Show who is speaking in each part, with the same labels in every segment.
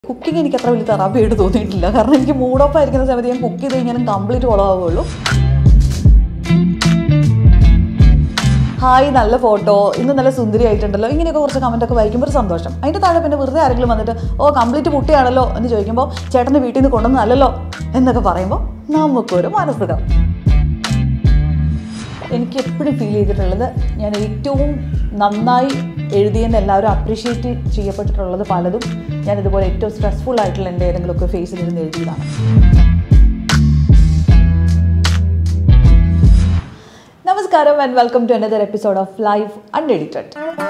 Speaker 1: Cooking എനിക്ക് അത്ര വലിയ തെറാപ്പിയായിട്ട് തോന്നിയിട്ടില്ല കാരണം എനിക്ക് മൂഡ് ഓഫ് ആയിരിക്കുന്ന സമയത്ത് ഞാൻ കുക്ക് ചെയ്ത് കഴിഞ്ഞാൽ കംപ്ലീറ്റ് കുളമാവുള്ളൂ ഹായ് നല്ല ഫോട്ടോ ഇന്ന് നല്ല സുന്ദരി ആയിട്ടുണ്ടല്ലോ ഇങ്ങനെയൊക്കെ കുറച്ച് കമൻ്റ് ഒക്കെ വായിക്കുമ്പോൾ ഒരു സന്തോഷം അതിൻ്റെ താഴെ പിന്നെ വെറുതെ ആരെങ്കിലും വന്നിട്ട് ഓ കംപ്ലീറ്റ് കുട്ടിയാണല്ലോ എന്ന് ചോദിക്കുമ്പോൾ ചേട്ടൻ്റെ വീട്ടിൽ നിന്ന് കൊണ്ടുവന്നല്ലോ എന്നൊക്കെ പറയുമ്പോൾ നമുക്കൊരു മനസ്സുഖം എനിക്ക് എപ്പോഴും ഫീൽ ചെയ്തിട്ടുള്ളത് ഞാൻ ഏറ്റവും നന്നായി എഴുതിയെന്ന് എല്ലാവരും അപ്രീഷിയേറ്റ് ചെയ്യപ്പെട്ടിട്ടുള്ളത് പലതും ഞാൻ ഇതുപോലെ ഏറ്റവും സ്ട്രെസ്ഫുൾ ആയിട്ടുള്ള എൻ്റെ ഏതെങ്കിലുമൊക്കെ ഫേസിൽ ഇരുന്ന് എഴുതിയതാണ് നമസ്കാരം and welcome to another episode of life unedited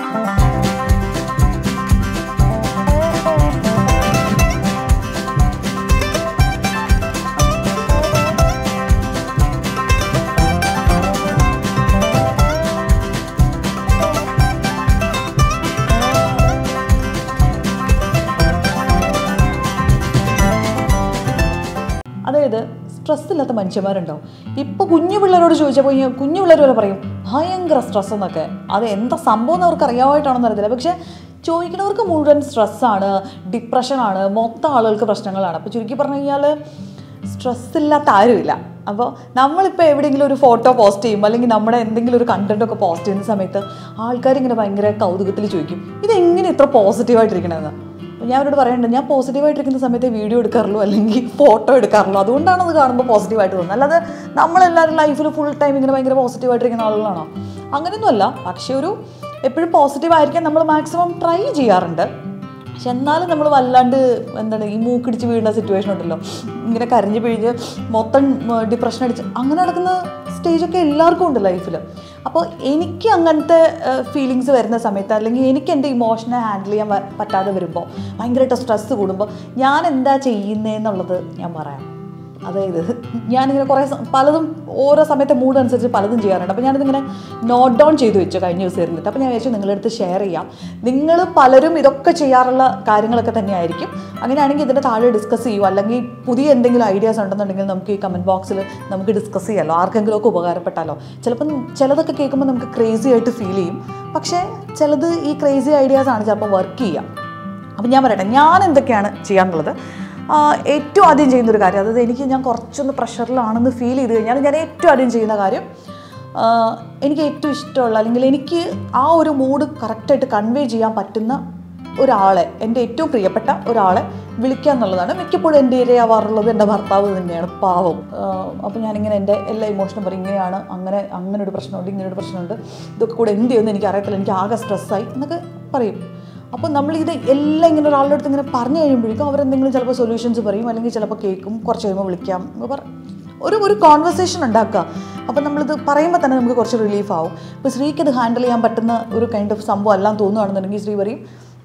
Speaker 1: അതായത് സ്ട്രെസ് ഇല്ലാത്ത മനുഷ്യന്മാരുണ്ടോ ഇപ്പോൾ കുഞ്ഞു പിള്ളേരോട് ചോദിച്ചപ്പോൾ ഈ കുഞ്ഞു പിള്ളേർ പോലെ പറയും ഭയങ്കര സ്ട്രെസ് എന്നൊക്കെ അത് എന്താ സംഭവം എന്ന് അവർക്ക് അറിയാമായിട്ടാണെന്ന് അറിയത്തില്ല പക്ഷേ ചോദിക്കുന്നവർക്ക് മുഴുവൻ സ്ട്രെസ്സാണ് ഡിപ്രഷനാണ് മൊത്തം ആളുകൾക്ക് പ്രശ്നങ്ങളാണ് അപ്പോൾ ചുരുക്കി പറഞ്ഞു കഴിഞ്ഞാൽ സ്ട്രെസ് ഇല്ലാത്ത ആരുമില്ല അപ്പോൾ നമ്മളിപ്പോൾ എവിടെയെങ്കിലും ഒരു ഫോട്ടോ പോസ്റ്റ് ചെയ്യുമ്പോൾ അല്ലെങ്കിൽ നമ്മുടെ എന്തെങ്കിലും ഒരു കണ്ടന്റ് ഒക്കെ പോസ്റ്റ് ചെയ്യുന്ന സമയത്ത് ആൾക്കാർ ഇങ്ങനെ ഭയങ്കര കൗതുകത്തിൽ ചോദിക്കും ഇതെങ്ങനെ ഇത്ര പോസിറ്റീവായിട്ടിരിക്കണമെന്ന് അപ്പോൾ ഞാൻ അവരോട് പറയുന്നുണ്ട് ഞാൻ പോസിറ്റീവായിട്ടിരിക്കുന്ന സമയത്ത് വീഡിയോ എടുക്കാറുള്ളൂ അല്ലെങ്കിൽ ഫോട്ടോ എടുക്കാറുള്ളൂ അതുകൊണ്ടാണ് അത് കാണുമ്പോൾ പോസിറ്റീവായിട്ട് തോന്നുന്നത് അല്ലാതെ നമ്മളെല്ലാവരും ലൈഫിൽ ഫുൾ ടൈം ഇങ്ങനെ ഭയങ്കര പോസിറ്റീവായിട്ടിരിക്കുന്ന ആളുകളാണോ അങ്ങനെയൊന്നുമല്ല പക്ഷേ ഒരു എപ്പോഴും പോസിറ്റീവ് ആയിരിക്കാൻ നമ്മൾ മാക്സിമം ട്രൈ ചെയ്യാറുണ്ട് പക്ഷെ എന്നാലും നമ്മൾ വല്ലാണ്ട് എന്താണ് ഈ മൂക്കിടിച്ച് വീഴുന്ന സിറ്റുവേഷൻ ഉണ്ടല്ലോ ഇങ്ങനെ കരഞ്ഞ് പിഴിഞ്ഞ് മൊത്തം ഡിപ്രഷൻ അടിച്ച് അങ്ങനെ നടക്കുന്ന സ്റ്റേജൊക്കെ എല്ലാവർക്കും ഉണ്ട് ലൈഫിൽ അപ്പോൾ എനിക്ക് അങ്ങനത്തെ ഫീലിങ്സ് വരുന്ന സമയത്ത് അല്ലെങ്കിൽ എനിക്ക് എൻ്റെ ഇമോഷനെ ഹാൻഡിൽ ചെയ്യാൻ പ- പറ്റാതെ വരുമ്പോൾ ഭയങ്കരമായിട്ട് സ്ട്രെസ്സ് കൂടുമ്പോൾ ഞാൻ എന്താ ചെയ്യുന്നതെന്നുള്ളത് ഞാൻ പറയാം അതായത് ഞാനിങ്ങനെ കുറേ സ- പലതും ഓരോ സമയത്തെ മൂഡ് അനുസരിച്ച് പലതും ചെയ്യാറുണ്ട് അപ്പോൾ ഞാനിതിങ്ങനെ നോട്ട് ഡൗൺ ചെയ്ത് വെച്ചു കഴിഞ്ഞ ദിവസം ഇരുന്നിട്ട് അപ്പോൾ ഞാൻ വിചാരിച്ചു നിങ്ങളുടെ അടുത്ത് ഷെയർ ചെയ്യാം നിങ്ങൾ പലരും ഇതൊക്കെ ചെയ്യാറുള്ള കാര്യങ്ങളൊക്കെ തന്നെയായിരിക്കും അങ്ങനെയാണെങ്കിൽ ഇതിൻ്റെ താഴെ ഡിസ്കസ് ചെയ്യുമോ അല്ലെങ്കിൽ പുതിയ എന്തെങ്കിലും ഐഡിയാസ് ഉണ്ടെന്നുണ്ടെങ്കിൽ നമുക്ക് ഈ കമൻറ്റ് ബോക്സിൽ നമുക്ക് ഡിസ്കസ് ചെയ്യാമല്ലോ ആർക്കെങ്കിലുമൊക്കെ ഉപകാരപ്പെട്ടാലോ ചിലപ്പം ചിലതൊക്കെ കേൾക്കുമ്പോൾ നമുക്ക് ക്രേസി ആയിട്ട് ഫീൽ ചെയ്യും പക്ഷേ ചിലത് ഈ ക്രേസി ഐഡിയാസ് ആണ് ചിലപ്പോൾ വർക്ക് ചെയ്യുക അപ്പം ഞാൻ പറയട്ടെ ഞാൻ എന്തൊക്കെയാണ് ചെയ്യാനുള്ളത് ആ, ഏറ്റവും ആദ്യം ചെയ്യുന്നൊരു കാര്യം അതായത് എനിക്ക് ഞാൻ കുറച്ചൊന്ന് പ്രഷറിലാണെന്ന് ഫീൽ ചെയ്ത് കഴിഞ്ഞാൽ ഞാൻ ഏറ്റവും ആദ്യം ചെയ്യുന്ന കാര്യം ആ, എനിക്ക് ഏറ്റവും ഇഷ്ടമുള്ള അല്ലെങ്കിൽ എനിക്ക് ആ ഒരു മൂഡ് കറക്റ്റായിട്ട് കൺവേ ചെയ്യാൻ പറ്റുന്ന ഒരാളെ എൻ്റെ ഏറ്റവും പ്രിയപ്പെട്ട ഒരാളെ വിളിക്കുക എന്നുള്ളതാണ് മിക്കപ്പോഴും എൻ്റെ ഇരയാവാറുള്ളത് എൻ്റെ ഭർത്താവ് തന്നെയാണ് പാവം അപ്പോൾ ഞാനിങ്ങനെ എൻ്റെ എല്ലാ ഇമോഷനും പറയും ഇങ്ങനെയാണ് അങ്ങനെ അങ്ങനെ ഒരു പ്രശ്നമുണ്ട് ഇങ്ങനെ ഒരു പ്രശ്നമുണ്ട് ഇതൊക്കെ കൂടെ എന്ത് ചെയ്യുമെന്ന് എനിക്ക് അറിയത്തില്ല എനിക്ക് ആകെ സ്ട്രെസ്സായി എന്നൊക്കെ പറയും അപ്പോൾ നമ്മളിത് എല്ലാം ഇങ്ങനെ ഒരാളുടെ അടുത്ത് ഇങ്ങനെ പറഞ്ഞു കഴിയുമ്പോഴേക്കും അവരെന്തെങ്കിലും ചിലപ്പോൾ സൊല്യൂഷൻസ് പറയും അല്ലെങ്കിൽ ചിലപ്പോൾ കേൾക്കും കുറച്ച് കഴിയുമ്പോൾ വിളിക്കാം എന്ന് പറ ഒരു ഒരു കോൺവെർസേഷൻ ഉണ്ടാക്കുക അപ്പോൾ നമ്മളിത് പറയുമ്പോൾ തന്നെ നമുക്ക് കുറച്ച് റിലീഫ് ആവും ഇപ്പോൾ ശ്രീക്ക് ഇത് ഹാൻഡിൽ ചെയ്യാൻ പറ്റുന്ന ഒരു കൈൻഡ് ഓഫ് സംഭവം എല്ലാം തോന്നുകയാണെന്നുണ്ടെങ്കിൽ ശ്രീ പറയും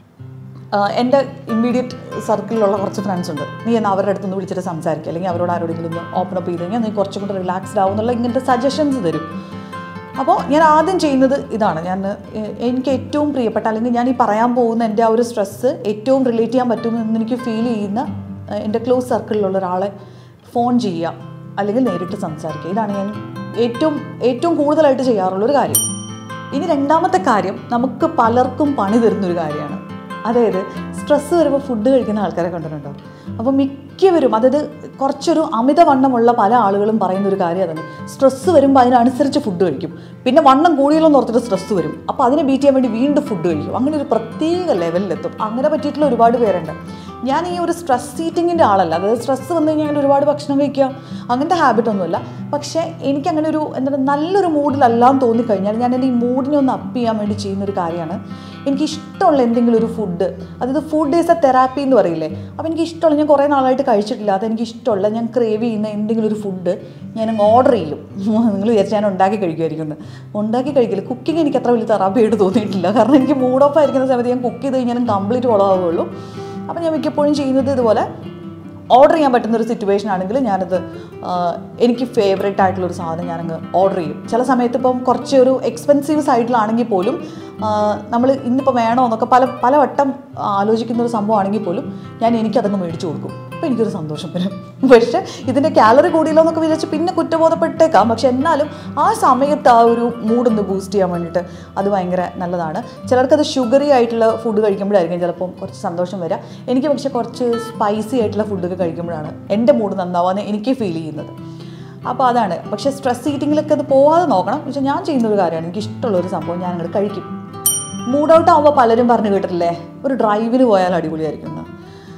Speaker 1: ആഹ് എൻ്റെ ഇമ്മീഡിയറ്റ് സർക്കിളിലുള്ള കുറച്ച് ഫ്രണ്ട്സ് ഉണ്ട് നീ എന്നാൽ അവരുടെ അടുത്തൊന്ന് വിളിച്ചിട്ട് സംസാരിക്കുക അല്ലെങ്കിൽ അവരോട് ആരോടെങ്കിലും ഒന്ന് ഓപ്പൺ അപ്പ് ചെയ്ത് കഴിഞ്ഞാൽ നീ കുറച്ചും കൂടെ റിലാക്സ്ഡ് ആവും എന്നുള്ള ഇങ്ങനത്തെ സജഷൻസ് തരും അപ്പോൾ ഞാൻ ആദ്യം ചെയ്യുന്നത് ഇതാണ് ഞാൻ എ- എനിക്ക് ഏറ്റവും പ്രിയപ്പെട്ട അല്ലെങ്കിൽ ഞാൻ ഈ പറയാൻ പോകുന്ന എൻ്റെ ആ ഒരു സ്ട്രെസ്സ് ഏറ്റവും റിലേറ്റ് ചെയ്യാൻ പറ്റുമെന്ന് എനിക്ക് ഫീൽ ചെയ്യുന്ന ഏഹ്, എൻ്റെ ക്ലോസ് സർക്കിളിലുള്ള ഒരാളെ ഫോൺ ചെയ്യുക അല്ലെങ്കിൽ നേരിട്ട് സംസാരിക്കുക ഇതാണ് ഞാൻ ഏറ്റവും ഏറ്റവും കൂടുതലായിട്ട് ചെയ്യാറുള്ള ഒരു കാര്യം ഇനി രണ്ടാമത്തെ കാര്യം നമുക്ക് പലർക്കും പണി തരുന്നൊരു കാര്യമാണ് അതായത് സ്ട്രെസ്സ് വരുമ്പോൾ ഫുഡ് കഴിക്കുന്ന ആൾക്കാരെ കണ്ടിട്ടുണ്ടോ അപ്പോൾ മിക്കവരും അതായത് കുറച്ചൊരു അമിതവണ്ണമുള്ള പല ആളുകളും പറയുന്ന ഒരു കാര്യം അതാണ് സ്ട്രെസ്സ് വരുമ്പോൾ അതിനനുസരിച്ച് ഫുഡ് കഴിക്കും പിന്നെ വണ്ണം കൂടിയല്ലോ എന്ന് ഓർത്തിട്ട് സ്ട്രെസ്സ് വരും അപ്പോൾ അതിനെ ബീറ്റ് ചെയ്യാൻ വേണ്ടി വീണ്ടും ഫുഡ് കഴിക്കും അങ്ങനെ ഒരു പ്രത്യേക ലെവലിലെത്തും അങ്ങനെ പറ്റിയിട്ടുള്ള ഒരുപാട് പേരുണ്ട് ഞാൻ ഈ ഒരു സ്ട്രെസ് ഈറ്റിങ്ങിൻ്റെ ആളല്ല അതായത് സ്ട്രെസ്സ് വന്നു കഴിഞ്ഞാൽ അങ്ങനെ ഒരുപാട് ഭക്ഷണം കഴിക്കുക അങ്ങനത്തെ ഹാബിറ്റ് ഒന്നുമില്ല പക്ഷേ എനിക്ക് അങ്ങനെ ഒരു എന്താണ് നല്ലൊരു മൂഡിലല്ലാന്ന് തോന്നിക്കഴിഞ്ഞാൽ ഞാൻ എൻ്റെ ഈ മൂഡിനെ ഒന്ന് അപ്പ് ചെയ്യാൻ വേണ്ടി ചെയ്യുന്നൊരു കാര്യമാണ് എനിക്ക് ഇഷ്ടമുള്ള എന്തെങ്കിലും ഒരു ഫുഡ് അതായത് ഫുഡ് ഈസ് എ തെറാപ്പി എന്ന് പറയില്ലേ അപ്പോൾ എനിക്ക് ഇഷ്ടമുള്ള ഞാൻ കുറേ നാളായിട്ട് കഴിച്ചിട്ടില്ല അത് എനിക്ക് ഇഷ്ടമുള്ള ഞാൻ ക്രേവ് ചെയ്യുന്ന എന്തെങ്കിലും ഒരു ഫുഡ് ഞാൻ ഓർഡർ ചെയ്യും നിങ്ങൾ വിചാരിച്ച് ഞാൻ ഉണ്ടാക്കി കഴിക്കുമായിരിക്കും എന്ന്. ഉണ്ടാക്കി കഴിക്കില്ല കുക്കിംഗ് എനിക്ക് അത്ര വലിയ തെറാപ്പിയായിട്ട് തോന്നിയിട്ടില്ല കാരണം എനിക്ക് മൂഡ് ഓഫ് ആയിരിക്കുന്ന സമയത്ത് ഞാൻ കുക്ക് ചെയ്ത് കഴിഞ്ഞാലും കംപ്ലീറ്റ് കുളമാവുകയുള്ളൂ അപ്പോൾ ഞാൻ മിക്കപ്പോഴും ചെയ്യുന്നത് ഇതുപോലെ ഓർഡർ ചെയ്യാൻ പറ്റുന്ന ഒരു സിറ്റുവേഷൻ ആണെങ്കിൽ ഞാനത് ആ, എനിക്ക് ഫേവറേറ്റ് ആയിട്ടുള്ള ഒരു സാധനം ഞാനങ്ങ് ഓർഡർ ചെയ്യും ചില സമയത്ത് ഇപ്പം കുറച്ച് ഒരു എക്സ്പെൻസീവ് സൈഡിലാണെങ്കിൽ പോലും നമ്മൾ ഇന്നിപ്പോൾ വേണോ എന്നൊക്കെ പല പല വട്ടം ആലോചിക്കുന്ന ഒരു സംഭവമാണെങ്കിൽ പോലും ഞാൻ എനിക്കതങ്ങ് മേടിച്ചു കൊടുക്കും അപ്പോൾ എനിക്കൊരു സന്തോഷം വരും പക്ഷേ ഇതിൻ്റെ കാലറി കൂടിയല്ലോ എന്നൊക്കെ വിചാരിച്ച് പിന്നെ കുറ്റബോധപ്പെട്ടേക്കാം പക്ഷെ എന്നാലും ആ സമയത്ത് ആ ഒരു മൂഡൊന്ന് ബൂസ്റ്റ് ചെയ്യാൻ വേണ്ടിയിട്ട് അത് ഭയങ്കര നല്ലതാണ് ചിലർക്കത് ഷുഗറി ആയിട്ടുള്ള ഫുഡ് കഴിക്കുമ്പോഴായിരിക്കും ചിലപ്പം കുറച്ച് സന്തോഷം വരിക എനിക്ക് പക്ഷേ കുറച്ച് സ്പൈസി ആയിട്ടുള്ള ഫുഡൊക്കെ കഴിക്കുമ്പോഴാണ് എൻ്റെ മൂഡ് നന്നാവാന്ന് എനിക്ക് ഫീൽ ചെയ്യുന്നത് അപ്പോൾ അതാണ് പക്ഷേ സ്ട്രെസ് ഈറ്റിങ്ങിലൊക്കെ അത് പോവാതെ നോക്കണം പക്ഷേ ഞാൻ ചെയ്യുന്ന ഒരു കാര്യമാണ് എനിക്ക് ഇഷ്ടമുള്ള ഒരു സംഭവം ഞാൻ അങ്ങോട്ട് കഴിക്കും മൂഡ് ഔട്ട് ആകുമ്പോൾ പലരും പറഞ്ഞു കേട്ടിട്ടില്ലേ ഒരു ഡ്രൈവിന് പോയാൽ അടിപൊളിയായിരിക്കും എന്ന്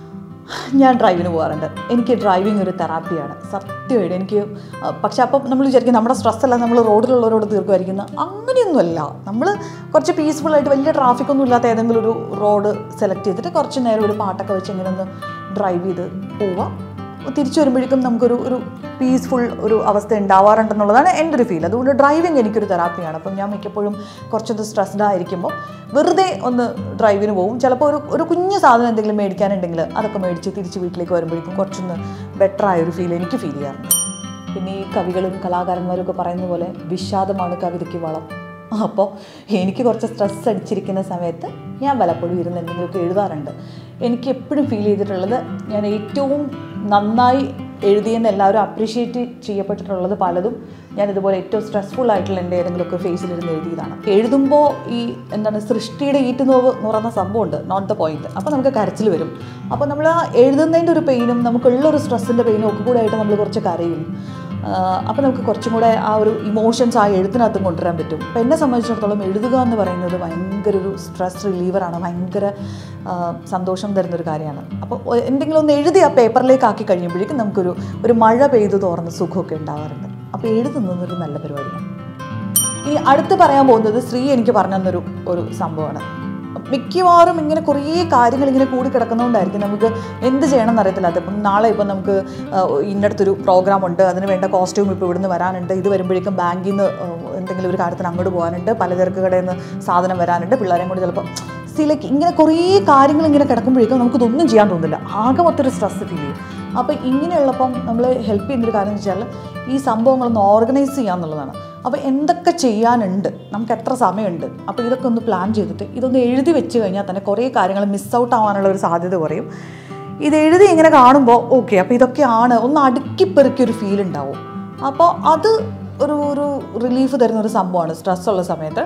Speaker 1: ഞാൻ ഡ്രൈവിന് പോകാറുണ്ട് എനിക്ക് ഡ്രൈവിംഗ് ഒരു തെറാപ്പിയാണ് സത്യമായിട്ട് എനിക്ക് അഹ് പക്ഷെ അപ്പം നമ്മൾ വിചാരിക്കും നമ്മുടെ സ്ട്രെസ് എല്ലാം നമ്മൾ റോഡിലുള്ളവരോട് തീർക്കുമായിരിക്കുന്ന അങ്ങനെയൊന്നുമല്ല നമ്മൾ കുറച്ച് പീസ്ഫുൾ ആയിട്ട് വലിയ ട്രാഫിക് ഒന്നും ഇല്ലാത്ത ഏതെങ്കിലും ഒരു റോഡ് സെലക്ട് ചെയ്തിട്ട് കുറച്ച് നേരം ഒരു പാട്ടൊക്കെ വെച്ച് ഇങ്ങനെ ഒന്ന് ഡ്രൈവ് ചെയ്ത് പോവാം തിരിച്ചു വരുമ്പോഴേക്കും നമുക്കൊരു ഒരു പീസ്ഫുൾ ഒരു അവസ്ഥ ഉണ്ടാവാറുണ്ടെന്നുള്ളതാണ് എൻ്റെ ഒരു ഫീൽ അതുകൊണ്ട് ഡ്രൈവിംഗ് എനിക്കൊരു തെറാപ്പിയാണ് അപ്പം ഞാൻ മിക്കപ്പോഴും കുറച്ചൊന്ന് സ്ട്രെസ്ഡ് ആയിരിക്കുമ്പോൾ വെറുതെ ഒന്ന് ഡ്രൈവിന് പോകും ചിലപ്പോൾ ഒരു ഒരു കുഞ്ഞു സാധനം എന്തെങ്കിലും മേടിക്കാനുണ്ടെങ്കിൽ അതൊക്കെ മേടിച്ച് തിരിച്ച് വീട്ടിലേക്ക് വരുമ്പോഴേക്കും കുറച്ചൊന്ന് ബെറ്റർ ആയ ഒരു ഫീൽ എനിക്ക് ഫീൽ ചെയ്യാറുണ്ട് പിന്നെ ഈ കവികളും കലാകാരന്മാരും ഒക്കെ പറയുന്ന പോലെ വിഷാദമാണ് കവിതയ്ക്ക് വളം അപ്പോൾ എനിക്ക് കുറച്ച് സ്ട്രെസ് അടിച്ചിരിക്കുന്ന സമയത്ത് ഞാൻ പലപ്പോഴും ഇരുന്ന് എന്തെങ്കിലുമൊക്കെ എഴുതാറുണ്ട് എനിക്ക് എപ്പോഴും ഫീൽ ചെയ്തിട്ടുള്ളത് ഞാൻ ഏറ്റവും നന്നായി എഴുതിയെന്ന് എല്ലാവരും അപ്രീഷിയേറ്റ് ചെയ്യപ്പെട്ടിട്ടുള്ളത് പലതും ഞാൻ ഇതുപോലെ ഏറ്റവും സ്ട്രെസ്ഫുൾ ആയിട്ടുള്ള എൻ്റെ ഏതെങ്കിലുമൊക്കെ ഫേസിലിരുന്ന് എഴുതിയതാണ് എഴുതുമ്പോൾ ഈ എന്താണ് സൃഷ്ടിയുടെ ഈറ്റുനോവ് എന്ന് പറയുന്ന സംഭവമുണ്ട് നോട്ട് ദ പോയിന്റ് അപ്പോൾ നമുക്ക് കരച്ചിൽ വരും അപ്പോൾ നമ്മൾ ആ എഴുതുന്നതിൻ്റെ ഒരു പെയിനും നമുക്കുള്ള ഒരു സ്ട്രെസ്സിൻ്റെ പെയിനും ഒക്കെ കൂടെ ആയിട്ട് നമ്മൾ കുറച്ച് കരയും അപ്പോൾ നമുക്ക് കുറച്ചും കൂടെ ആ ഒരു ഇമോഷൻസ് ആ എഴുത്തിനകത്തും കൊണ്ടുവരാൻ പറ്റും അപ്പോൾ എന്നെ സംബന്ധിച്ചിടത്തോളം എഴുതുക എന്ന് പറയുന്നത് ഭയങ്കര ഒരു സ്ട്രെസ് റിലീവറാണ് ഭയങ്കര ആ, സന്തോഷം തരുന്നൊരു കാര്യമാണ് അപ്പോൾ ഒ- എന്തെങ്കിലും ഒന്ന് എഴുതി ആ പേപ്പറിലേക്ക് ആക്കി കഴിയുമ്പോഴേക്കും നമുക്കൊരു ഒരു മഴ പെയ്തു തോർന്ന സുഖമൊക്കെ ഉണ്ടാവാറുണ്ട് അപ്പോൾ എഴുതുന്നത് ഒരു നല്ല പരിപാടിയാണ് ഇനി അടുത്ത് പറയാൻ പോകുന്നത് ശ്രീ എനിക്ക് പറഞ്ഞു തന്നൊരു ഒരു സംഭവമാണ് മിക്കവാറും ഇങ്ങനെ കുറേ കാര്യങ്ങൾ ഇങ്ങനെ കൂടി കിടക്കുന്നതുകൊണ്ടായിരിക്കും നമുക്ക് എന്ത് ചെയ്യണം എന്നറിയത്തില്ല അതിപ്പം നാളെ ഇപ്പം നമുക്ക് ആ, ഇന്നടത്തൊരു പ്രോഗ്രാം ഉണ്ട് അതിന് വേണ്ട കോസ്റ്റ്യൂം ഇപ്പോൾ ഇവിടുന്ന് വരാനുണ്ട് ഇത് വരുമ്പോഴേക്കും ബാങ്കിൽ നിന്ന് എന്തെങ്കിലും ഒരു കാര്യത്തിന് അങ്ങോട്ട് പോകാനുണ്ട് പലചരക്ക് കടയിൽ നിന്ന് സാധനം വരാനുണ്ട് പിള്ളേരെയും കൂടി ചിലപ്പോൾ സിലേക്ക് ഇങ്ങനെ കുറേ കാര്യങ്ങൾ ഇങ്ങനെ കിടക്കുമ്പോഴേക്കും നമുക്കിതൊന്നും ചെയ്യാൻ തോന്നില്ല ആകെ മൊത്തൊരു സ്ട്രെസ് ഫീൽ ചെയ്യും അപ്പോൾ ഇങ്ങനെയുള്ളപ്പം നമ്മൾ ഹെൽപ്പ് ചെയ്യുന്നൊരു കാര്യം എന്ന് വെച്ചാൽ ഈ സംഭവങ്ങളൊന്ന് ഓർഗനൈസ് ചെയ്യുക എന്നുള്ളതാണ് അപ്പോൾ എന്തൊക്കെ ചെയ്യാനുണ്ട് നമുക്ക് എത്ര സമയമുണ്ട് അപ്പോൾ ഇതൊക്കെ ഒന്ന് പ്ലാൻ ചെയ്തിട്ട് ഇതൊന്ന് എഴുതി വെച്ച് കഴിഞ്ഞാൽ തന്നെ കുറേ കാര്യങ്ങൾ മിസ് ഔട്ട് ആവാനുള്ള ഒരു സാധ്യത കുറയും ഇത് എഴുതി ഇങ്ങനെ കാണുമ്പോൾ ഓക്കെ അപ്പോൾ ഇതൊക്കെയാണ് ഒന്ന് അടുക്കിപ്പെറുക്കി ഒരു ഫീൽ ഉണ്ടാവും അപ്പോൾ അത് ഒരു ഒരു റിലീഫ് തരുന്ന ഒരു സംഭവമാണ് സ്ട്രെസ് ഉള്ള സമയത്ത്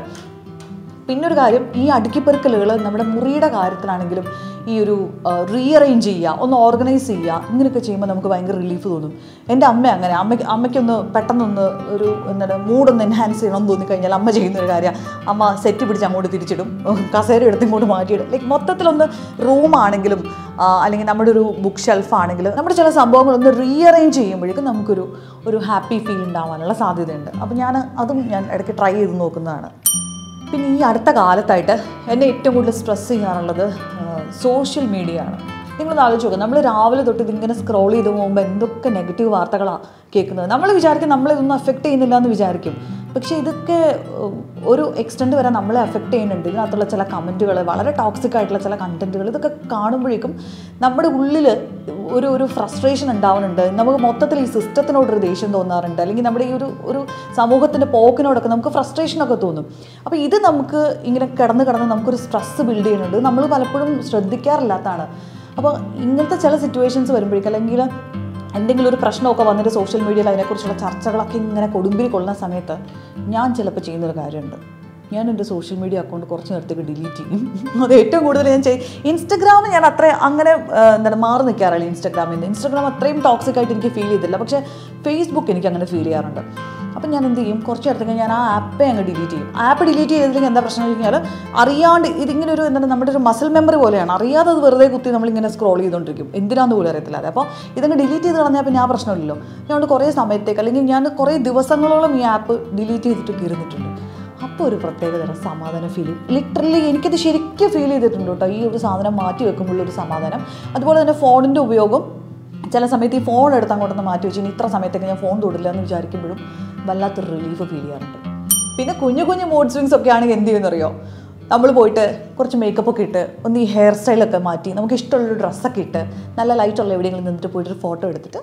Speaker 1: പിന്നെ ഒരു കാര്യം ഈ അടുക്കിപ്പെറുക്കലുകൾ നമ്മുടെ മുറിയുടെ കാര്യത്തിലാണെങ്കിലും ഈ ഒരു റീഅറേഞ്ച് ചെയ്യുക ഒന്ന് ഓർഗനൈസ് ചെയ്യുക ഇങ്ങനെയൊക്കെ ചെയ്യുമ്പോൾ നമുക്ക് ഭയങ്കര റിലീഫ് തോന്നും എൻ്റെ അമ്മ അങ്ങനെ അമ്മയ്ക്ക് അമ്മയ്ക്കൊന്ന് പെട്ടെന്നൊന്ന് ഒരു എന്താണ് മൂഡൊന്ന് എൻഹാൻസ് ചെയ്യണമെന്ന് തോന്നിക്കഴിഞ്ഞാൽ അമ്മ ചെയ്യുന്ന ഒരു കാര്യം അമ്മ സെറ്റ് പിടിച്ച് അങ്ങോട്ട് തിരിച്ചിടും കസേര എടുത്ത് ഇങ്ങോട്ട് മാറ്റിയിടും ലൈക്ക് മൊത്തത്തിലൊന്ന് റൂമാണെങ്കിലും അല്ലെങ്കിൽ നമ്മുടെ ഒരു ബുക്ക് ഷെൽഫ് ആണെങ്കിലും നമ്മുടെ ചില സംഭവങ്ങളൊന്ന് റീഅറേഞ്ച് ചെയ്യുമ്പോഴേക്കും നമുക്കൊരു ഒരു ഹാപ്പി ഫീൽ ഉണ്ടാവാനുള്ള സാധ്യതയുണ്ട് അപ്പോൾ ഞാൻ അതും ഞാൻ ഇടയ്ക്ക് ട്രൈ ചെയ്ത് നോക്കുന്നതാണ് പിന്നെ ഈ അടുത്ത കാലത്തായിട്ട് എന്നെ ഏറ്റവും കൂടുതൽ സ്ട്രെസ് ചെയ്യാറുള്ളത് സോഷ്യൽ മീഡിയ ആണ് നിങ്ങളൊന്ന് ആലോചിച്ച് നോക്കുക നമ്മൾ രാവിലെ തൊട്ട് ഇതിങ്ങനെ സ്ക്രോൾ ചെയ്ത് പോകുമ്പോൾ എന്തൊക്കെ നെഗറ്റീവ് വാർത്തകളാണ് കേൾക്കുന്നത് നമ്മൾ വിചാരിക്കും നമ്മളിതൊന്നും അഫക്റ്റ് ചെയ്യുന്നില്ല എന്ന് വിചാരിക്കും പക്ഷേ ഇതൊക്കെ ഉം, ഒരു എക്സ്റ്റെൻഡ് വരെ നമ്മളെ അഫക്റ്റ് ചെയ്യുന്നുണ്ട് ഇതിനകത്തുള്ള ചില കമൻറ്റുകൾ വളരെ ടോക്സിക് ആയിട്ടുള്ള ചില കണ്ടൻറ്റുകൾ ഇതൊക്കെ കാണുമ്പോഴേക്കും നമ്മുടെ ഉള്ളിൽ ഒരു ഒരു ഫ്രസ്ട്രേഷൻ ഉണ്ടാവുന്നുണ്ട് നമുക്ക് മൊത്തത്തിൽ ഈ സിസ്റ്റത്തിനോടൊരു ദേഷ്യം തോന്നാറുണ്ട് അല്ലെങ്കിൽ നമ്മുടെ ഈ ഒരു ഒരു സമൂഹത്തിൻ്റെ പോക്കിനോടൊക്കെ നമുക്ക് ഫ്രസ്ട്രേഷനൊക്കെ തോന്നും അപ്പോൾ ഇത് നമുക്ക് ഇങ്ങനെ കിടന്ന് കിടന്ന് നമുക്കൊരു സ്ട്രെസ് ബിൽഡ് ചെയ്യുന്നുണ്ട് നമ്മൾ പലപ്പോഴും ശ്രദ്ധിക്കാറില്ലാത്തതാണ് അപ്പോൾ ഇങ്ങനത്തെ ചില സിറ്റുവേഷൻസ് വരുമ്പോഴേക്കും അല്ലെങ്കിൽ എന്തെങ്കിലും ഒരു പ്രശ്നമൊക്കെ വന്നിട്ട് സോഷ്യൽ മീഡിയയിൽ അതിനെക്കുറിച്ചുള്ള ചർച്ചകളൊക്കെ ഇങ്ങനെ കൊടുമ്പിരി കൊള്ളുന്ന സമയത്ത് ഞാൻ ചിലപ്പോൾ ചെയ്യുന്നൊരു കാര്യമുണ്ട് ഞാൻ എൻ്റെ സോഷ്യൽ മീഡിയ അക്കൗണ്ട് കുറച്ച് നേരത്തേക്ക് ഡിലീറ്റ് ചെയ്യും അത് ഏറ്റവും കൂടുതൽ ഞാൻ ചെയ്യും ഇൻസ്റ്റഗ്രാം ഞാൻ അത്ര അങ്ങനെ ആ, എന്താണ് മാറി നിൽക്കാറില്ല ഇൻസ്റ്റഗ്രാമിൽ നിന്ന് ഇൻസ്റ്റഗ്രാം അത്രയും ടോക്സിക് ആയിട്ട് എനിക്ക് ഫീൽ ചെയ്തില്ല പക്ഷേ ഫേസ്ബുക്ക് എനിക്ക് അങ്ങനെ ഫീൽ ചെയ്യാറുണ്ട് അപ്പം ഞാൻ എന്ത് ചെയ്യും കുറച്ച് നേരത്തേക്ക് ഞാൻ ആ ആപ്പേ അങ്ങ് ഡിലീറ്റ് ചെയ്യും ആപ്പ് ഡിലീറ്റ് ചെയ്തില്ലെങ്കിൽ എന്താ പ്രശ്നം എന്ന് വെച്ച് കഴിഞ്ഞാൽ അറിയാണ്ട് ഇതിങ്ങനെ ഒരു എന്താണ് നമ്മുടെ ഒരു മസിൽ മെമ്മറി പോലെയാണ് അറിയാതെ അത് വെറുതെ കുത്തി നമ്മളിങ്ങനെ സ്ക്രോൾ ചെയ്തുകൊണ്ടിരിക്കും എന്തിനാന്ന് പോലും അറിയത്തില്ല അതെ അപ്പോൾ ഇതങ്ങ് ഡിലീറ്റ് ചെയ്ത് കളഞ്ഞാൽ പിന്നെ ആ പ്രശ്നമില്ലല്ലോ ഞാൻ കുറേ സമയത്തേക്ക് അല്ലെങ്കിൽ ഞാൻ കുറേ ദിവസങ്ങളോളം ഈ ആപ്പ് ഡിലീറ്റ് ചെയ്തിട്ടൊക്കെ ഇരുന്നിട്ടുണ്ട് അപ്പോൾ ഒരു പ്രത്യേക തരം സമാധാനം ഫീൽ ചെയ്യും ലിറ്ററലി എനിക്കത് ശരിക്കും ഫീൽ ചെയ്തിട്ടുണ്ട് കേട്ടോ ഈ ഒരു സാധനം മാറ്റി വെക്കുമ്പോഴൊരു സമാധാനം അതുപോലെ തന്നെ ഫോണിൻ്റെ ഉപയോഗം ചില സമയത്ത് ഈ ഫോൺ എടുത്ത് അങ്ങോട്ടൊന്ന് മാറ്റി വെച്ച് ഇനി ഇത്ര സമയത്തേക്ക് ഞാൻ ഫോൺ തൊടില്ല എന്ന് വിചാരിക്കുമ്പോഴും വല്ലാത്തൊരു റിലീഫ് ഫീൽ ചെയ്യാറുണ്ട് പിന്നെ കുഞ്ഞു കുഞ്ഞു മൂഡ് സ്വിങ്സ് ഒക്കെ ആണെങ്കിൽ എന്ത് ചെയ്യുമെന്നറിയോ നമ്മൾ പോയിട്ട് കുറച്ച് മേക്കപ്പ് ഒക്കെ ഇട്ട് ഒന്ന് ഈ ഹെയർ സ്റ്റൈലൊക്കെ മാറ്റി നമുക്ക് ഇഷ്ടമുള്ളൊരു ഡ്രസ്സൊക്കെ ഇട്ട് നല്ല ലൈറ്റുള്ള എവിടെയെങ്കിലും നിന്നിട്ട് പോയിട്ട് ഒരു ഫോട്ടോ എടുത്തിട്ട്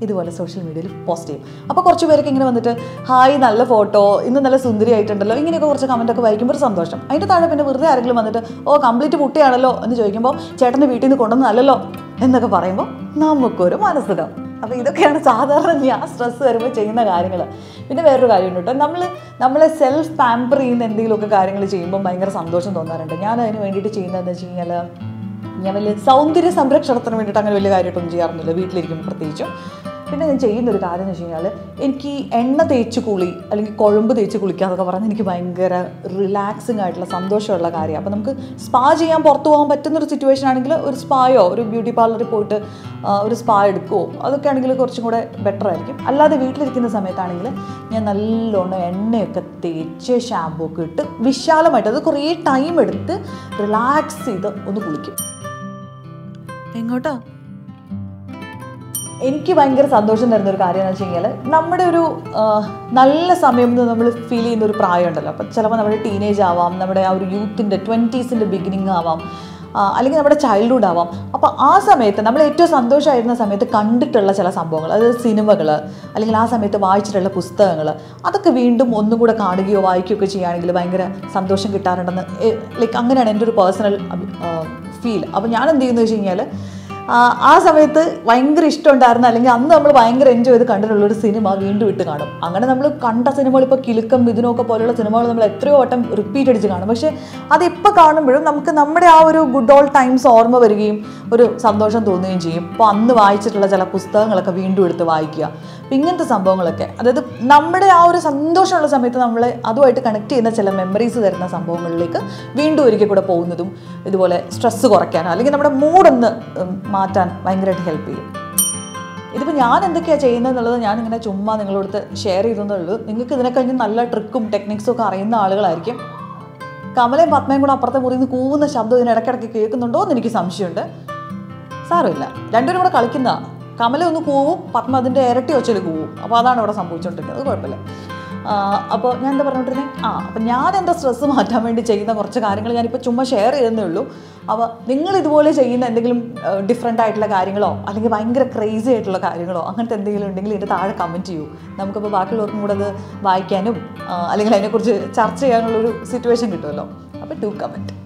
Speaker 1: ഇതുപോലെ സോഷ്യൽ മീഡിയയിൽ പോസ്റ്റ് ചെയ്യും അപ്പോൾ കുറച്ച് പേരൊക്കെ ഇങ്ങനെ വന്നിട്ട് ഹായ് നല്ല ഫോട്ടോ ഇന്ന് നല്ല സുന്ദരി ആയിട്ടുണ്ടല്ലോ ഇങ്ങനെയൊക്കെ കുറച്ച് കമൻ്റ് ഒക്കെ വായിക്കുമ്പോൾ ഒരു സന്തോഷം അതിൻ്റെ താഴെ പിന്നെ വെറുതെ ആരെങ്കിലും വന്നിട്ട് ഓ കംപ്ലീറ്റ് പുട്ടിയാണല്ലോ എന്ന് ചോദിക്കുമ്പോൾ ചേട്ടൻ്റെ വീട്ടിൽ നിന്ന് കൊണ്ടുവന്നല്ലോ എന്നൊക്കെ പറയുമ്പോൾ നമുക്കൊരു മനസ്സുഖം അപ്പോൾ ഇതൊക്കെയാണ് സാധാരണ ഞാൻ സ്ട്രെസ് വരുമ്പോൾ ചെയ്യുന്ന കാര്യങ്ങൾ പിന്നെ വേറൊരു കാര്യമുണ്ട് കേട്ടോ നമ്മൾ നമ്മളെ സെൽഫ് പാമ്പർ ചെയ്യുന്ന എന്തെങ്കിലുമൊക്കെ കാര്യങ്ങൾ ചെയ്യുമ്പോൾ ഭയങ്കര സന്തോഷം തോന്നാറുണ്ട് ഞാൻ അതിന് വേണ്ടിയിട്ട് ചെയ്യുന്നതെന്ന് വെച്ച് കഴിഞ്ഞാൽ ഞാൻ വലിയ സൗന്ദര്യ സംരക്ഷണത്തിന് വേണ്ടിയിട്ട് അങ്ങനെ വലിയ കാര്യമായിട്ടൊന്നും ചെയ്യാറൊന്നുമില്ല വീട്ടിലിരിക്കുമ്പോൾ പ്രത്യേകിച്ചും പിന്നെ ഞാൻ ചെയ്യുന്ന ഒരു കാര്യം എന്ന് വെച്ച് കഴിഞ്ഞാൽ എനിക്ക് ഈ എണ്ണ തേച്ച് കുളി അല്ലെങ്കിൽ കുഴമ്പ് തേച്ച് കുളിക്കുക എന്നൊക്കെ പറഞ്ഞാൽ എനിക്ക് ഭയങ്കര റിലാക്സിങ് ആയിട്ടുള്ള സന്തോഷമുള്ള കാര്യമാണ് അപ്പോൾ നമുക്ക് സ്പാ ചെയ്യാൻ പുറത്ത് പോകാൻ പറ്റുന്ന ഒരു സിറ്റുവേഷൻ ആണെങ്കിൽ ഒരു സ്പായോ ഒരു ബ്യൂട്ടി പാർലറിൽ പോയിട്ട് ആ, ഒരു സ്പാ എടുക്കുമോ അതൊക്കെ ആണെങ്കിൽ കുറച്ചും കൂടെ ബെറ്റർ ആയിരിക്കും അല്ലാതെ വീട്ടിലിരിക്കുന്ന സമയത്താണെങ്കിൽ ഞാൻ നല്ലോണം എണ്ണയൊക്കെ തേച്ച് ഷാമ്പൂ ഒക്കെ ഇട്ട് വിശാലമായിട്ട് അത് കുറേ ടൈം എടുത്ത് റിലാക്സ് ചെയ്ത് ഒന്ന് കുളിക്കും എങ്ങോട്ടാ എനിക്ക് ഭയങ്കര സന്തോഷം തരുന്ന ഒരു കാര്യം എന്ന് വെച്ച് കഴിഞ്ഞാൽ നമ്മുടെ ഒരു ആ, നല്ല സമയം എന്ന് നമ്മൾ ഫീൽ ചെയ്യുന്ന ഒരു പ്രായം ഉണ്ടല്ലോ അപ്പം ചിലപ്പോൾ നമ്മുടെ ടീനേജ് ആവാം നമ്മുടെ ആ ഒരു യൂത്തിൻ്റെ ട്വൻറ്റീസിൻ്റെ ബിഗിനിങ് ആവാം ആ, അല്ലെങ്കിൽ നമ്മുടെ ചൈൽഡ്ഹുഡ് ആവാം അപ്പോൾ ആ സമയത്ത് നമ്മൾ ഏറ്റവും സന്തോഷമായിരുന്ന സമയത്ത് കണ്ടിട്ടുള്ള ചില സംഭവങ്ങൾ അതായത് സിനിമകൾ അല്ലെങ്കിൽ ആ സമയത്ത് വായിച്ചിട്ടുള്ള പുസ്തകങ്ങൾ അതൊക്കെ വീണ്ടും ഒന്നും കൂടെ കാണുകയോ വായിക്കുകയോ ഒക്കെ ചെയ്യുകയാണെങ്കിൽ ഭയങ്കര സന്തോഷം കിട്ടാറുണ്ടെന്ന് ലൈക്ക് അങ്ങനെയാണ് എൻ്റെ ഒരു പേഴ്സണൽ ഫീൽ അപ്പോൾ ഞാൻ എന്ത് ചെയ്യുന്നത് വെച്ച് കഴിഞ്ഞാൽ ആ, ആ സമയത്ത് ഭയങ്കര ഇഷ്ടമുണ്ടായിരുന്ന അല്ലെങ്കിൽ അന്ന് നമ്മൾ ഭയങ്കര എൻജോയ് ചെയ്ത് കണ്ടിട്ടുള്ള ഒരു സിനിമ വീണ്ടും ഇട്ട് കാണും അങ്ങനെ നമ്മൾ കണ്ട സിനിമകൾ ഇപ്പോൾ കിലുക്കം മിഥുനമൊക്കെ പോലെയുള്ള സിനിമകൾ നമ്മൾ എത്രയോ വട്ടം റിപ്പീറ്റ് അടിച്ച് കാണും പക്ഷേ അതിപ്പോൾ കാണുമ്പോഴും നമുക്ക് നമ്മുടെ ആ ഒരു ഗുഡ് ഓൾ ടൈംസ് ഓർമ്മ വരികയും ഒരു സന്തോഷം തോന്നുകയും ചെയ്യും അപ്പോൾ അന്ന് വായിച്ചിട്ടുള്ള ചില പുസ്തകങ്ങളൊക്കെ വീണ്ടും എടുത്ത് വായിക്കുക അപ്പം ഇങ്ങനത്തെ സംഭവങ്ങളൊക്കെ അതായത് നമ്മുടെ ആ ഒരു സന്തോഷമുള്ള സമയത്ത് നമ്മളെ അതുമായിട്ട് കണക്ട് ചെയ്യുന്ന ചില മെമ്മറീസ് തരുന്ന സംഭവങ്ങളിലേക്ക് വീണ്ടും ഒരിക്കൽ കൂടെ പോകുന്നതും ഇതുപോലെ സ്ട്രെസ്സ് കുറയ്ക്കാനോ അല്ലെങ്കിൽ നമ്മുടെ മൂഡൊന്ന് മാറ്റാൻ ഭയങ്കരമായിട്ട് ഹെൽപ്പ് ചെയ്യും ഇതിപ്പോൾ ഞാൻ എന്തൊക്കെയാണ് ചെയ്യുന്നത് എന്നുള്ളത് ഞാൻ ഇങ്ങനെ ചുമ്മാ നിങ്ങളോടുത്ത് ഷെയർ ചെയ്തെന്നേ ഉള്ളൂ നിങ്ങൾക്ക് ഇതിനെ കഴിഞ്ഞ് നല്ല ട്രിക്കും ടെക്നിക്സും ഒക്കെ അറിയുന്ന ആളുകളായിരിക്കും കമലയും പത്മയും കൂടെ അപ്പുറത്തെ മുറിയിൽ നിന്ന് കൂവുന്ന ശബ്ദം ഇതിന് ഇടയ്ക്കിടയ്ക്ക് കേൾക്കുന്നുണ്ടോ എന്ന് എനിക്ക് സംശയമുണ്ട് സാരമില്ല രണ്ടുപേരും കൂടെ കളിക്കുന്ന കമല ഒന്ന് കൂവും പത്മ അതിൻ്റെ ഇരട്ടി ഒച്ചൽ കൂവും അപ്പോൾ അതാണ് ഇവിടെ സംഭവിച്ചുകൊണ്ടിരിക്കുന്നത് അത് കുഴപ്പമില്ല അപ്പോൾ ഞാൻ എന്താ പറഞ്ഞോണ്ടിരുന്നത് ആ അപ്പം ഞാൻ എൻ്റെ സ്ട്രെസ്സ് മാറ്റാൻ വേണ്ടി ചെയ്യുന്ന കുറച്ച് കാര്യങ്ങൾ ഞാനിപ്പോൾ ചുമ്മാ ഷെയർ ചെയ്യുന്നേ ഉള്ളൂ അപ്പോൾ നിങ്ങൾ ഇതുപോലെ ചെയ്യുന്ന എന്തെങ്കിലും ഡിഫറെൻ്റ് ആയിട്ടുള്ള കാര്യങ്ങളോ അല്ലെങ്കിൽ ഭയങ്കര ക്രേസി ആയിട്ടുള്ള കാര്യങ്ങളോ അങ്ങനത്തെ എന്തെങ്കിലും ഉണ്ടെങ്കിൽ ഇതിൻ്റെ താഴെ കമൻറ്റ് ചെയ്യൂ നമുക്കിപ്പോൾ ബാക്കിയുള്ളവർക്കും കൂടെ അത് വായിക്കാനും ആ, അല്ലെങ്കിൽ അതിനെക്കുറിച്ച് ചർച്ച ചെയ്യാനുള്ളൊരു സിറ്റുവേഷൻ കിട്ടുമല്ലോ അപ്പോൾ ടു കമൻറ്റ്